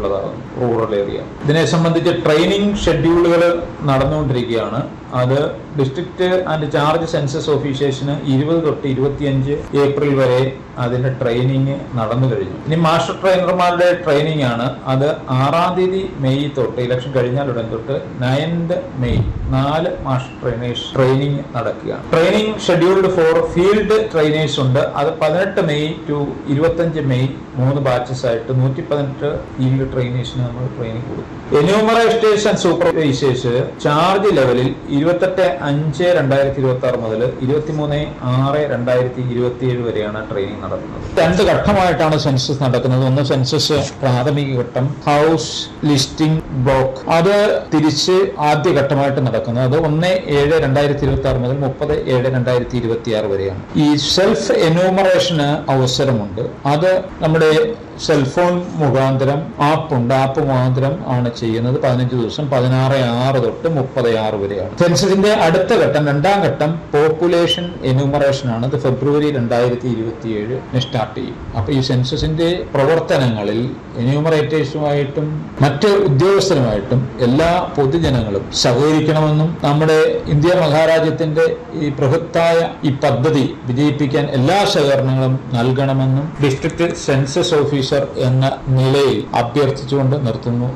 ഉള്ളതാകും rural area ഇതിനെ സംബന്ധിച്ച് training ഷെഡ്യൂളുകൾ നടന്നുകൊണ്ടിരിക്കുകയാണ് അത് ഡിസ്ട്രിക്ട് ആൻഡ് ചാർജ് സെൻസസ് ഓഫീസേഴ്സിന് ഇരുപത് തൊട്ട് ഇരുപത്തിയഞ്ച് ഏപ്രിൽ വരെ അതിന്റെ ട്രെയിനിങ് നടന്നു കഴിഞ്ഞു ഇനി മാസ്റ്റർ ട്രെയിനർമാരുടെ ട്രെയിനിങ് ആണ് അത് ആറാം തീയതി മെയ് തൊട്ട് ഇലക്ഷൻ കഴിഞ്ഞാൽ ഉടൻ തൊട്ട് നയൻത് മെയ് നാല് മാസ്റ്റർ ട്രെയിനേഴ്സ് ട്രെയിനിങ് നടക്കുകയാണ് training scheduled for field trainers ഉണ്ട് അത് പതിനെട്ട് മെയ് ടു ഇരുപത്തഞ്ച് മെയ് മൂന്ന് ബാച്ചസ് ആയിട്ട് നൂറ്റി പതിനെട്ട് ഫീൽഡ് ട്രെയിനേഴ്സിന് നമ്മൾ ട്രെയിനിങ് കൊടുക്കും എന്യൂമറേറ്റേഴ്സ് ആൻഡ് സൂപ്പർവൈസേഴ്സ് ചാർജ് ലെവലിൽ ഇരുപത്തെട്ട് അഞ്ച് രണ്ടായിരത്തി ഇരുപത്തി ആറ് മുതൽ ഇരുപത്തിമൂന്ന് ആറ് രണ്ടായിരത്തി ഇരുപത്തി ഏഴ് വരെയാണ് ട്രെയിനിങ് നടക്കുന്നത് രണ്ട് ഘട്ടമായിട്ടാണ് സെൻസസ് നടക്കുന്നത് ഒന്ന് സെൻസസ് പ്രാഥമിക ഘട്ടം ഹൗസ് ലിസ്റ്റിംഗ് ബ്ലോക്ക് അത് തിരിച്ച് ആദ്യ ഘട്ടമായിട്ട് നടക്കുന്നത് അത് ഒന്ന് ഏഴ് രണ്ടായിരത്തി ഇരുപത്തി ആറ് മുതൽ മുപ്പത് ഏഴ് രണ്ടായിരത്തി ഇരുപത്തി ആറ് വരെയാണ് ഈ സെൽഫ് എന്യൂമറേഷന് അവസരമുണ്ട് അത് നമ്മുടെ സെൽഫോൺ മുഖാന്തരം ആപ്പ് ഉണ്ട് ആപ്പ് മുഖാന്തരം ആണ് ചെയ്യുന്നത് പതിനഞ്ച് ദിവസം പതിനാറ് ആറ് തൊട്ട് മുപ്പത് ആറ് വരെയാണ് സെൻസസിന്റെ അടുത്ത ഘട്ടം രണ്ടാം ഘട്ടം പോപ്പുലേഷൻ എന്യൂമറേഷൻ ആണ് അത് ഫെബ്രുവരി രണ്ടായിരത്തി ഇരുപത്തി ഏഴ് സ്റ്റാർട്ട് ചെയ്യും അപ്പൊ ഈ സെൻസസിന്റെ പ്രവർത്തനങ്ങളിൽ എന്യൂമറേറ്റേഴ്സുമായിട്ടും മറ്റ് ഉദ്യോഗസ്ഥരുമായിട്ടും എല്ലാ പൊതുജനങ്ങളും സഹകരിക്കണമെന്നും നമ്മുടെ ഇന്ത്യ മഹാരാജ്യത്തിന്റെ ഈ ബൃഹത്തായ ഈ പദ്ധതി വിജയിപ്പിക്കാൻ എല്ലാ സഹകരണങ്ങളും നൽകണമെന്നും ഡിസ്ട്രിക്ട് സെൻസസ് ഓഫീസർ എന്ന നിലയിൽ അഭ്യർത്ഥിച്ചുകൊണ്ട് നിർത്തുന്നു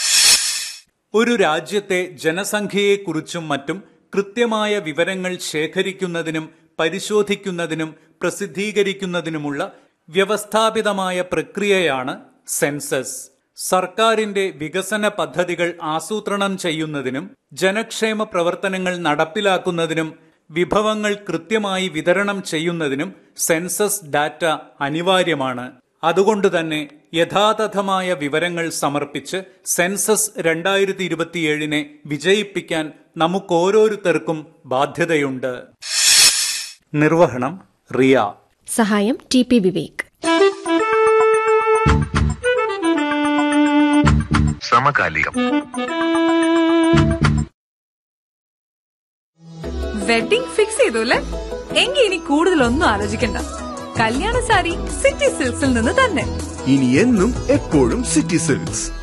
ഒരു രാജ്യത്തെ ജനസംഖ്യയെക്കുറിച്ചും മറ്റും കൃത്യമായ വിവരങ്ങൾ ശേഖരിക്കുന്നതിനും പരിശോധിക്കുന്നതിനും പ്രസിദ്ധീകരിക്കുന്നതിനുമുള്ള വ്യവസ്ഥാപിതമായ പ്രക്രിയയാണ് സെൻസസ് സർക്കാരിന്റെ വികസന പദ്ധതികൾ ആസൂത്രണം ചെയ്യുന്നതിനും ജനക്ഷേമ പ്രവർത്തനങ്ങൾ നടപ്പിലാക്കുന്നതിനും വിഭവങ്ങൾ കൃത്യമായി വിതരണം ചെയ്യുന്നതിനും സെൻസസ് ഡാറ്റ അനിവാര്യമാണ് അതുകൊണ്ട് തന്നെ യഥാതഥമായ വിവരങ്ങൾ സമർപ്പിച്ച് സെൻസസ് രണ്ടായിരത്തി ഇരുപത്തിയേഴിനെ വിജയിപ്പിക്കാൻ നമുക്കോരോരുത്തർക്കും ബാധ്യതയുണ്ട് നിർവഹണം റിയ സഹായം ടി പി വിവേക് സമകാലികം വെഡിംഗ് ഫിക്സ് ചെയ്തു അല്ലേ എങ്കിൽ ഇനി കൂടുതലൊന്നും ആലോചിക്കണ്ട കല്യാണ സാരി സിറ്റി സിൽക്സിൽ നിന്ന് തന്നെ ഇനി എന്നും എപ്പോഴും സിറ്റി സിൽക്സ്